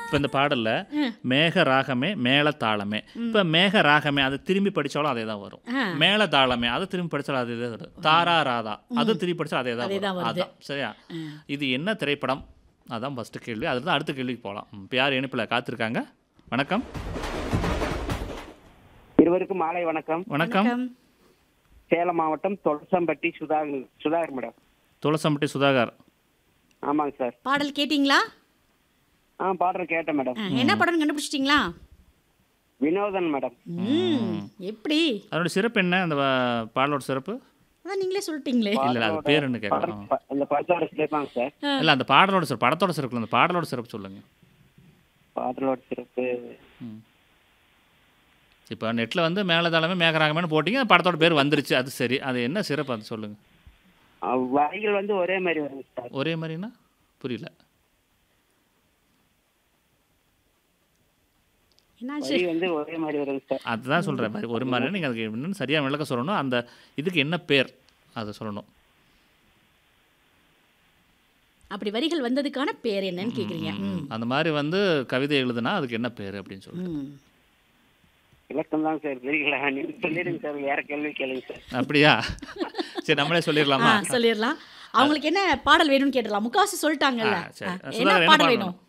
இப்போ இந்த பாடல்ல மேக ராகமே மேல தாளமே இப்போ மேக ராகமே அது திரும்பி படிச்சாலும் அதே தான் வரும் ஆ. மேல தாளமே அது திரும்பி படிச்சாலும் அதே தான் வரும் தாரா ராதா அது திரும்பி படிச்சா அதே தான் அதே தான் வரும் வருது. அதான் சரியா இது என்ன திரைப்படம் அதான் ஃபர்ஸ்ட் கேள்வி அதுல தான் அடுத்த கேள்விக்கு போகலாம் இப்போ யார் இணைப்பில் காத்திருக்காங்க வணக்கம் இருவருக்கும் மாலை வணக்கம் வணக்கம் சேலம் மாவட்டம் தொலசம்பட்டி சுதாகர் சுதாகர் மேடம் துளசம்பட்டி சுதாகர் ஆமாங்க சார் பாடல் கேட்டிங்களா ஆ பாடுற கேட்டேன் மேடம் ஆ, என்ன படம்னு கண்டுபிடிச்சிட்டிங்களா வினோதன் மேடம் ம் எப்படி அதோட சிறப்பு என்ன அந்த வ- பாடலோட சிறப்பு அதான் நீங்களே சொல்லிட்டீங்களே இல்ல இல்ல அது பேர் என்ன கேட்கலாம் ப- இந்த படத்தோட சிறப்பாங்க சார் இல்ல அந்த பாடலோட சிறப்பு படத்தோட சிறப்பு இல்ல, அந்த பாடலோட சிறப்பு சொல்லுங்க பாடலோட சிறப்பு இப்போ நெட்டில் வந்து மேலதாளமே மேகராகமேனு போட்டிங்க அந்த படத்தோட பேர் வந்துருச்சு அது சரி அது என்ன சிறப்பு அது சொல்லுங்க ஆ, வரிகள் வந்து ஒரே மாதிரி வருங்க சார் ஒரே மாதிரினா புரியல என்னாச்சு வரி வந்து ஒரே மாதிரி வருங்க சார் அதுதான் சொல்கிறேன் மாதிரி ஒரு மாதிரி நீங்கள் அதுக்கு இன்னும் சரியாக விளக்க சொல்லணும் அந்த இதுக்கு என்ன பேர் அதை சொல்லணும் அப்படி வரிகள் வந்ததுக்கான பேர் என்னன்னு கேக்குறீங்க ம். அந்த மாதிரி வந்து கவிதை எழுதுனா அதுக்கு என்ன பேர் அப்படின்னு சொல்லிட்டு ம். விளக்கம் தான் சார் தெரியல நீங்க சொல்லிடுங்க சார் வேற கேள்வி கேளுங்க சார் அப்படியா சரி நம்மளே ஆ சொல்லிடலாமா சொல்லிடலாம் அவங்களுக்கு என்ன பாடல் வேணும்னு கேட்டலாம் முக்காசு சொல்லிட்டாங்கல்ல ஆ, சரி. ஆ, சுதாகர், என்ன என்ன பாடல் பாடல் வேணும்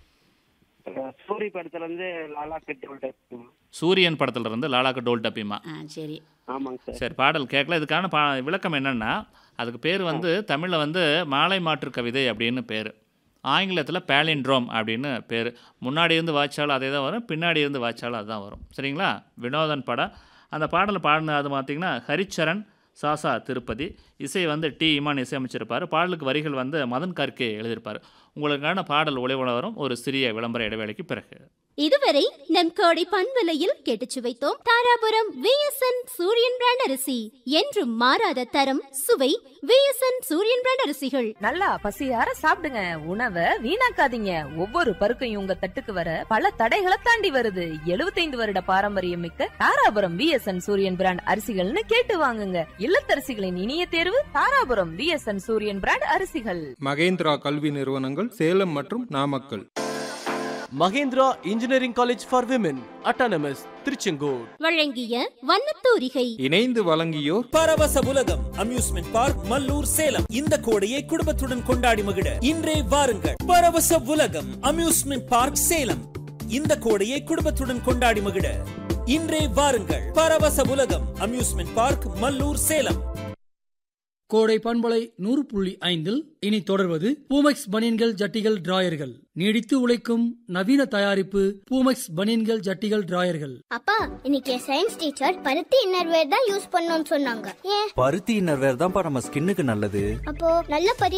சூரி படத்துல இருந்து லாலா கட்டி சூரியன் படத்துல இருந்து லாலாக்கு டோல் டப்பிமா ஆ சரி ஆமாங்க சார் சரி பாடல் கேட்கல இதுக்கான பா விளக்கம் என்னன்னா அதுக்கு பேர் வந்து தமிழில் வந்து மாலை மாற்று கவிதை அப்படின்னு பேர் ஆங்கிலத்தில் பேலிண்ட்ரோம் அப்படின்னு பேர் முன்னாடி இருந்து வாய்ச்சாலும் அதே தான் வரும் பின்னாடி இருந்து வாய்ச்சாலும் அதுதான் வரும் சரிங்களா வினோதன் படம் அந்த பாடலை பாடின அது பார்த்தீங்கன்னா ஹரிச்சரன் சாசா திருப்பதி இசை வந்து டி இமான் இசையமைச்சிருப்பார் பாடலுக்கு வரிகள் வந்து மதன் கார்கே எழுதியிருப்பார் உங்களுக்கான பாடல் ஒளிவுல வரும் ஒரு சிறிய விளம்பர இடைவேளைக்கு பிறகு இதுவரை நம் கோடை பண்பலையில் கேட்டுச் சுவைத்தோம் தாராபுரம் விஎஸ்என் சூரியன் பிராண்ட் அரிசி என்றும் மாறாத தரம் சுவை விஎஸ்என் சூரியன் பிராண்ட் அரிசிகள் நல்லா பசியார சாப்பிடுங்க உணவை வீணாக்காதீங்க ஒவ்வொரு பருக்கையும் உங்க தட்டுக்கு வர பல தடைகளை தாண்டி வருது 75 வருட பாரம்பரியம் மிக்க தாராபுரம் விஎஸ்என் சூரியன் பிராண்ட் அரிசிகள்னு கேட்டு வாங்குங்க இல்லத்தரசிகளின் இனிய தேர்வு தாராபுரம் விஎஸ்என் சூரியன் பிராண்ட் அரிசிகள் மகேந்திரா கல்வி நிறுவனங்கள் சேலம் மற்றும் Namakkal Mahendra engineering college for women autonomous Tiruchengode வழங்கிய வண்ணத்தூரிகை இணைந்து வழங்கியோர் பரவச உலகம் அம்யூஸ்மெண்ட் பார்க் மல்லூர் சேலம் இந்த கோடையை குடும்பத்துடன் கொண்டாடி மகிழ இன்றே வாருங்கள் பரவச உலகம் அம்யூஸ்மெண்ட் பார்க் சேலம் இந்த கோடையை குடும்பத்துடன் கொண்டாடி மகிழ இன்றே வாருங்கள் பரவச உலகம் அம்யூஸ்மெண்ட் பார்க் மல்லூர் சேலம் கோடை பண்பலை நூறு புள்ளி ஐந்தில் இனி தொடர்வது பூமெக்ஸ் பனியன்கள் ஜட்டிகள் டிராயர்கள் நீடித்து உழைக்கும் நவீன தயாரிப்பு பூமெக்ஸ் பனியன்கள் ஜட்டிகள் டிராயர்கள் அப்பா இன்னைக்கு சயின்ஸ் டீச்சர் பருத்தி இன்னர்வேர் தான் யூஸ் பண்ணணும்னு சொன்னாங்க ஏன் பருத்தி இன்னர்வேர் தான்ப்பா நம்ம ஸ்கின்னுக்கு நல்லது அப்போ நல்ல பருத்தி